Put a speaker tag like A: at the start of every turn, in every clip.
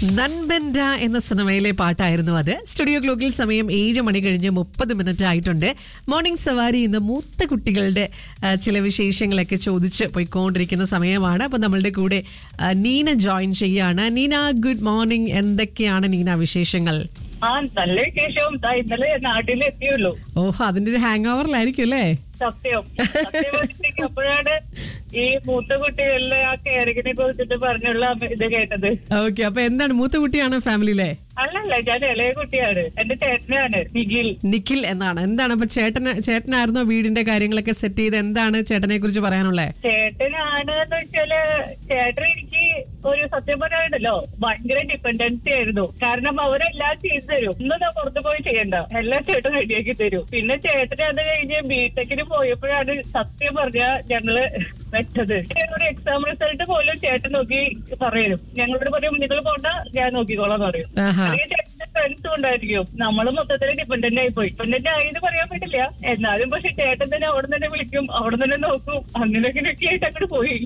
A: നൻബെൻഡ എന്ന സിനിമയിലെ പാട്ടായിരുന്നു അത് സ്റ്റുഡിയോ ക്ലോക്കിൽ സമയം ഏഴ് മണി കഴിഞ്ഞ് മുപ്പത് മിനിറ്റ് ആയിട്ടുണ്ട് മോർണിംഗ് സവാരി ഇന്ന് മൂത്ത കുട്ടികളുടെ ആ, ചില വിശേഷങ്ങളൊക്കെ ചോദിച്ച് പോയിക്കൊണ്ടിരിക്കുന്ന സമയമാണ് അപ്പൊ നമ്മളുടെ കൂടെ ആ, നീന ജോയിൻ ചെയ്യാണ് നീന ഗുഡ് മോർണിംഗ് എന്തൊക്കെയാണ് നീന വിശേഷങ്ങൾ
B: ആ നല്ല വിശേഷവും ദാ ഇന്നലെ നാട്ടിലെത്തിയുള്ളൂ
A: ഓഹോ അതിന്റെ ഒരു ഹാങ് ഓവറിലായിരിക്കും അല്ലേ
B: സത്യം സത്യം അപ്പോഴാണ് ഈ മൂത്ത കുട്ടികളിലെ ആ കെയറിങ്ങിനെ കുറിച്ചിട്ട് പറഞ്ഞുള്ള ഇത് കേട്ടത്
A: ഓക്കെ അപ്പൊ എന്താണ് മൂത്ത കുട്ടിയാണോ ഫാമിലിയിലെ
B: അല്ലല്ല ഞാൻ ഇളയ കുട്ടിയാണ് എന്റെ ചേട്ടനാണ് നിഖിൽ
A: നിഖിൽ എന്നാണ് എന്താണ് അപ്പൊ ചേട്ടന് ചേട്ടനായിരുന്നോ വീടിന്റെ കാര്യങ്ങളൊക്കെ സെറ്റ് ചെയ്ത് എന്താണ് ചേട്ടനെ കുറിച്ച് പറയാനുള്ളത്
B: ചേട്ടനാണ് എന്ന് വെച്ചാല് ചേട്ടൻ എനിക്ക് ഒരു സത്യം പറയാനുണ്ടല്ലോ ഭയങ്കര ഡിപ്പെൻഡൻസി ആയിരുന്നു കാരണം അവരെല്ലാം ചെയ്തു തരും ഒന്നും ഞാൻ പുറത്തു പോയി ചെയ്യണ്ട എല്ലാം ചേട്ടൻ റെഡിയാക്കി തരും പിന്നെ ചേട്ടൻ അത് കഴിഞ്ഞ് ബിടെക്കിന് പോയപ്പോഴാണ് സത്യം പറഞ്ഞ ഞങ്ങള് വെച്ചത് ഒരു എക്സാം റിസൾട്ട് പോലും ചേട്ടൻ നോക്കി പറയും ഞങ്ങളോട് പറയും നിങ്ങൾ പോണ്ട ഞാൻ നോക്കിക്കോളാം എന്ന് പറയും
A: ആഹാ
B: അല്ലെങ്കിൽ ചേട്ടന്റെ ഫ്രണ്ട്സും ഉണ്ടായിരിക്കും നമ്മൾ മൊത്തത്തിൽ ഡിപ്പെൻഡന്റ് ആയി പോയി ഡിപ്പെൻഡന്റ് ആയെന്ന് പറയാൻ പറ്റില്ല എന്നാലും പക്ഷെ ചേട്ടൻ തന്നെ അവിടെ തന്നെ വിളിക്കും അവിടെ തന്നെ നോക്കും അങ്ങനെ അങ്ങനെയൊക്കെ ആയിട്ട് അങ്ങോട്ട് പോയി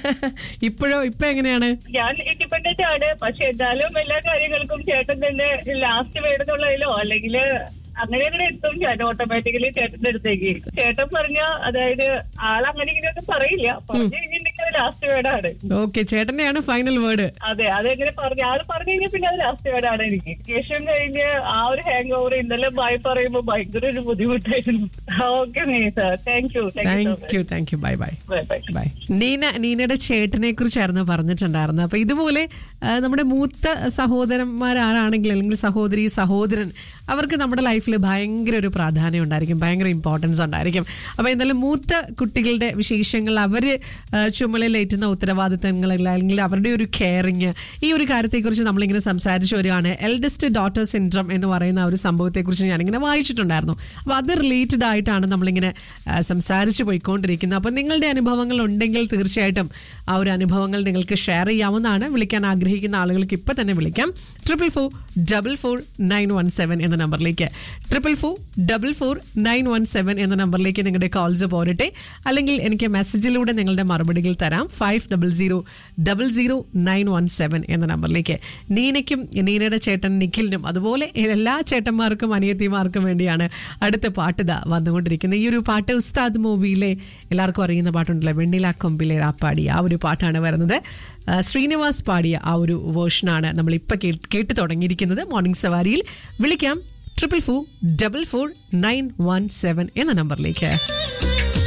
A: ഇപ്പോഴോ ഇപ്പൊ എങ്ങനെയാണ്
B: ഞാൻ ഇൻഡിപെൻഡന്റ് ആണ് പക്ഷെ എന്നാലും എല്ലാ കാര്യങ്ങൾക്കും ചേട്ടൻ തന്നെ ലാസ്റ്റ് വേണമെന്നുള്ളതിലോ അല്ലെങ്കിൽ അങ്ങനെ അങ്ങനെ എത്തും ഞാൻ ഓട്ടോമാറ്റിക്കലി ചേട്ടന്റെ അടുത്തേക്ക് ചേട്ടൻ പറഞ്ഞ അതായത് ആളങ്ങനെ ഇങ്ങനെയൊന്നും പറയില്ല പറഞ്ഞു കഴിഞ്ഞിട്ടുണ്ടെങ്കിൽ അത് ലാസ്റ്റ് വേർഡാണ്
A: ഓക്കെ ചേട്ടന്റെയാണ് ഫൈനൽ വേർഡ്
B: അതെ അതെങ്ങനെ പറഞ്ഞു ആള് പറഞ്ഞു കഴിഞ്ഞാൽ പിന്നെ അത് ലാസ്റ്റ് വേർഡാണ് എനിക്ക് ശേഷം കഴിഞ്ഞ് ആ ഒരു ഹാങ് ഓവർ ഇന്നലെ ബൈ പറയുമ്പോ ഭയങ്കര ഒരു ബുദ്ധിമുട്ടായിരുന്നു okay sir thank you
A: thank you thank you bye bye
B: bye bye
A: bye Neena നീനയുടെ ചേട്ടനെ കുറിച്ചായിരുന്നു പറഞ്ഞിട്ടുണ്ടായിരുന്നത് അപ്പൊ ഇതുപോലെ ആ, നമ്മുടെ മൂത്ത സഹോദരന്മാരാണെങ്കിൽ അല്ലെങ്കിൽ സഹോദരി സഹോദരൻ അവർക്ക് നമ്മുടെ ലൈഫിൽ ഭയങ്കര ഒരു പ്രാധാന്യം ഉണ്ടായിരിക്കും ഭയങ്കര ഇമ്പോർട്ടൻസ് ഉണ്ടായിരിക്കും അപ്പൊ എന്തായാലും മൂത്ത കുട്ടികളുടെ വിശേഷങ്ങൾ അവര് ആ, ചുമലിലേറ്റുന്ന ഉത്തരവാദിത്തങ്ങൾ അല്ലെങ്കിൽ അവരുടെ ഒരു കെയറിങ് ഈ ഒരു കാര്യത്തെക്കുറിച്ച് നമ്മളിങ്ങനെ സംസാരിച്ചു വരികയാണ് എൽഡസ്റ്റ് ഡോട്ടർ സിൻഡ്രം എന്ന് പറയുന്ന ആ ഒരു സംഭവത്തെക്കുറിച്ച് ഞാനിങ്ങനെ വായിച്ചിട്ടുണ്ടായിരുന്നു അപ്പോൾ അത് റിലേറ്റഡ് ആയിട്ടാണ് നമ്മളിങ്ങനെ ആ, സംസാരിച്ചു പോയിക്കൊണ്ടിരിക്കുന്നത് അപ്പോൾ നിങ്ങളുടെ അനുഭവങ്ങൾ ഉണ്ടെങ്കിൽ തീർച്ചയായിട്ടും ആ ഒരു അനുഭവങ്ങൾ നിങ്ങൾക്ക് ഷെയർ ചെയ്യാവുന്നതാണ് വിളിക്കാൻ ആഗ്രഹിക്കുന്ന ആളുകൾക്ക് ഇപ്പം തന്നെ വിളിക്കാം triple four double four nine one seven എന്ന നമ്പറിലേക്ക് triple four double four nine one seven എന്ന നമ്പറിലേക്ക് നിങ്ങളുടെ കോൾസ് പോരട്ടെ അല്ലെങ്കിൽ എനിക്ക് മെസ്സേജിലൂടെ നിങ്ങളുടെ മറുപടികൾ തരാം five double zero double zero nine one seven എന്ന നമ്പറിലേക്ക് നീനയ്ക്കും നീനയുടെ ചേട്ടൻ നിഖിലിനും അതുപോലെ എല്ലാ ചേട്ടന്മാർക്കും അനിയത്തിമാർക്കും വേണ്ടിയാണ് അടുത്ത പാട്ട് ഇതാ വന്നുകൊണ്ടിരിക്കുന്നത് ഈ ഒരു പാട്ട് ഉസ്താദ് മൂവിയിലെ എല്ലാവർക്കും അറിയുന്ന പാട്ടുണ്ടല്ലോ വെണ്ണില കൊമ്പിലെ റാപ്പാടി ആ ഒരു പാട്ടാണ് വരുന്നത് ആ, ശ്രീനിവാസ് പാടിയ ആ ഒരു വേർഷനാണ് നമ്മൾ ഇപ്പൊ കേട്ട് തുടങ്ങിയിരിക്കുന്നത് മോർണിംഗ് സവാരിയിൽ വിളിക്കാം triple four double four nine one seven എന്ന നമ്പറിലേക്ക്